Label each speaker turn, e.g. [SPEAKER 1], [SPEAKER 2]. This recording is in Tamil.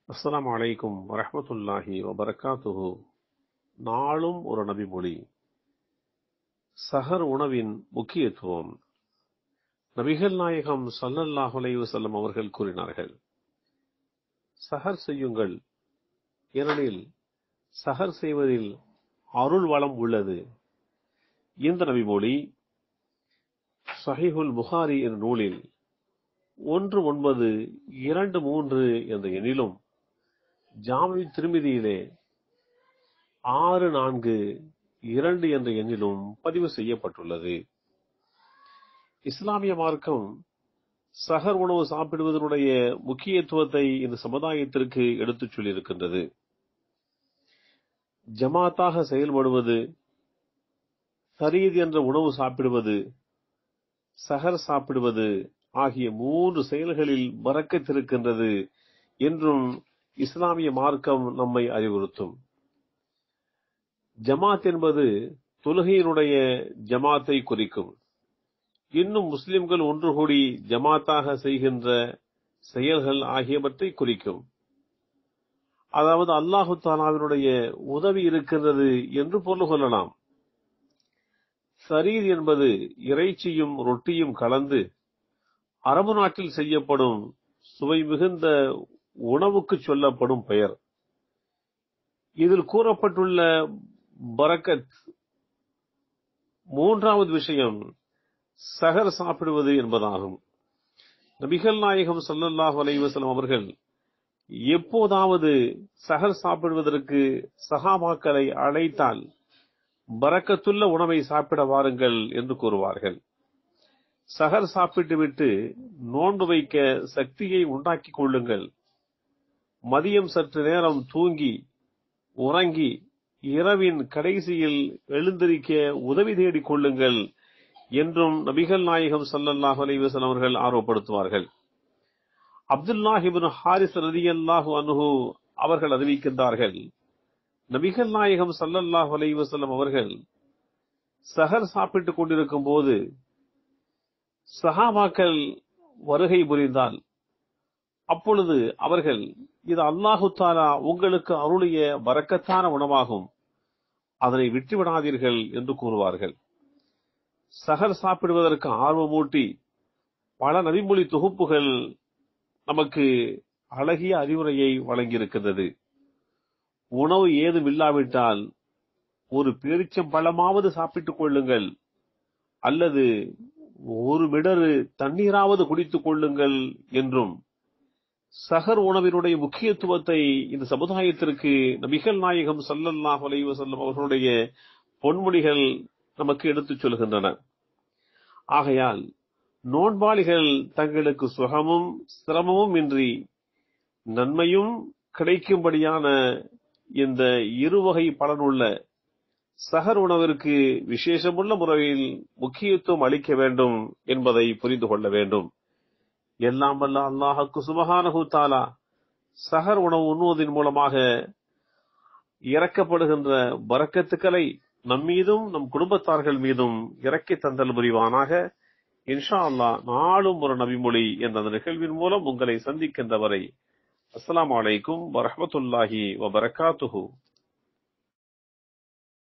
[SPEAKER 1] அஸ்ஸலாமு அலைக்கும் வரஹ்மத்துல்லாஹி வபரகாத்துஹு நாளும் ஒரு நபிமொழி சஹர் உணவின் முக்கியத்துவம் நபிகள் நாயகம் ஸல்லல்லாஹு அலைஹி வஸல்லம் அவர்கள் கூறினார்கள் சஹர் செய்யுங்கள் ஏனெனில் சஹர் செய்வதில் அருள் வளம் உள்ளது இந்த நபிமொழி சஹீஹுல் புகாரி என்ற நூலில் ஒன்று ஒன்பது இரண்டு மூன்று என்ற எண்ணிலும் ஜாமி திருமிதியிலே ஆறு நான்கு இரண்டு என்ற எண்ணிலும் பதிவு செய்யப்பட்டுள்ளது இஸ்லாமிய மார்க்கம் சஹர் உணவு சாப்பிடுவதனுடைய முக்கியத்துவத்தை இந்த சமுதாயத்திற்கு எடுத்துச் சொல்லியிருக்கின்றது ஜமாத்தாக செயல்படுவது ஃபரீத் என்ற உணவு சாப்பிடுவது சஹர் சாப்பிடுவது ஆகிய மூன்று செயல்களில் பறக்கத்திருக்கின்றது என்றும் இஸ்லாமிய மார்க்கம் நம்மை அறிவுறுத்தும் ஜமாத் என்பது தொழுகையினுடைய ஜமாத்தை குறிக்கும் இன்னும் முஸ்லிம்கள் ஒன்று கூடி ஜமாத்தாக செய்கின்ற செயல்கள் ஆகியவற்றை குறிக்கும் அதாவது அல்லாஹு தாலாவினுடைய உதவி இருக்கின்றது என்று பொருள் கொள்ளலாம் சரீர் என்பது இறைச்சியும் ரொட்டியும் கலந்து அரபு நாட்டில் செய்யப்படும் சுவை மிகுந்த உணவுக்கு சொல்லப்படும் பெயர் இதில் கூறப்பட்டுள்ள பரக்கத் மூன்றாவது விஷயம் சகர் சாப்பிடுவது என்பதாகும் நபிகள் நாயகம் சல்லல்லாஹு அலைவசலம் அவர்கள் எப்போதாவது சகர் சாப்பிடுவதற்கு சகாபாக்களை அழைத்தால் பறக்கத்துள்ள உணவை சாப்பிட வாருங்கள் என்று கூறுவார்கள் சகர் சாப்பிட்டுவிட்டு நோன்பு வைக்க சக்தியை உண்டாக்கிக் கொள்ளுங்கள் மதியம் சற்று நேரம் தூங்கி உறங்கி இரவின் கடைசியில் எழுந்திருக்க உதவி தேடிக் கொள்ளுங்கள் என்றும் நபிகள் நாயகம் சல்லல்லாஹு அலைவசன் அவர்கள் ஆர்வப்படுத்துவார்கள் அப்துல்லாஹிபின் ஹாரிஸ் ரதி அல்லாஹு அனுகு அவர்கள் அறிவிக்கின்றார்கள் நபிகள் நாயகம் சல்லல்லாஹு அலைவசல்லம் அவர்கள் சஹர் சாப்பிட்டுக் கொண்டிருக்கும் போது சஹாபாக்கள் வருகை புரிந்தால் அப்பொழுது அவர்கள் இது அல்லாஹு தாலா உங்களுக்கு அருளிய வரக்கத்தான உணவாகும் அதனை விட்டுவிடாதீர்கள் என்று கூறுவார்கள் சகர் சாப்பிடுவதற்கு ஆர்வமூட்டி பல நபிமொழி தொகுப்புகள் நமக்கு அழகிய அறிவுரையை வழங்கியிருக்கின்றது உணவு ஏதும் இல்லாவிட்டால் ஒரு பேரிச்சம் பழமாவது சாப்பிட்டுக் கொள்ளுங்கள் அல்லது ஒரு மிடரு தண்ணீராவது குடித்துக் கொள்ளுங்கள் என்றும் சகர் உணவினுடைய முக்கியத்துவத்தை இந்த சமுதாயத்திற்கு நபிகள் நாயகம் சல்லல்லாஹ் அலைவசல்லம் அவர்களுடைய பொன்மொழிகள் நமக்கு எடுத்துச் சொல்கின்றன ஆகையால் நோன்பாளிகள் தங்களுக்கு சுகமும் சிரமமும் இன்றி நன்மையும் கிடைக்கும்படியான இந்த இருவகை பலனுள்ள சகர் உணவிற்கு விசேஷமுள்ள முறையில் முக்கியத்துவம் அளிக்க வேண்டும் என்பதை புரிந்து கொள்ள வேண்டும் எல்லாம் வல்ல அல்லாஹுக்கு சுபகானஹு தாலா சகர் உணவு உண்ணுவதன் மூலமாக இறக்கப்படுகின்ற வரக்கத்துக்களை நம் மீதும் நம் குடும்பத்தார்கள் மீதும் இறக்கி தந்தல் புரிவானாக இன்ஷா அல்லா நாளும் ஒரு நபிமொழி என்ற அந்த நிகழ்வின் மூலம் உங்களை சந்திக்கின்ற வரை அஸ்லாம் வலைக்கும் வரமத்துல்லாஹி வபரகாத்துஹூ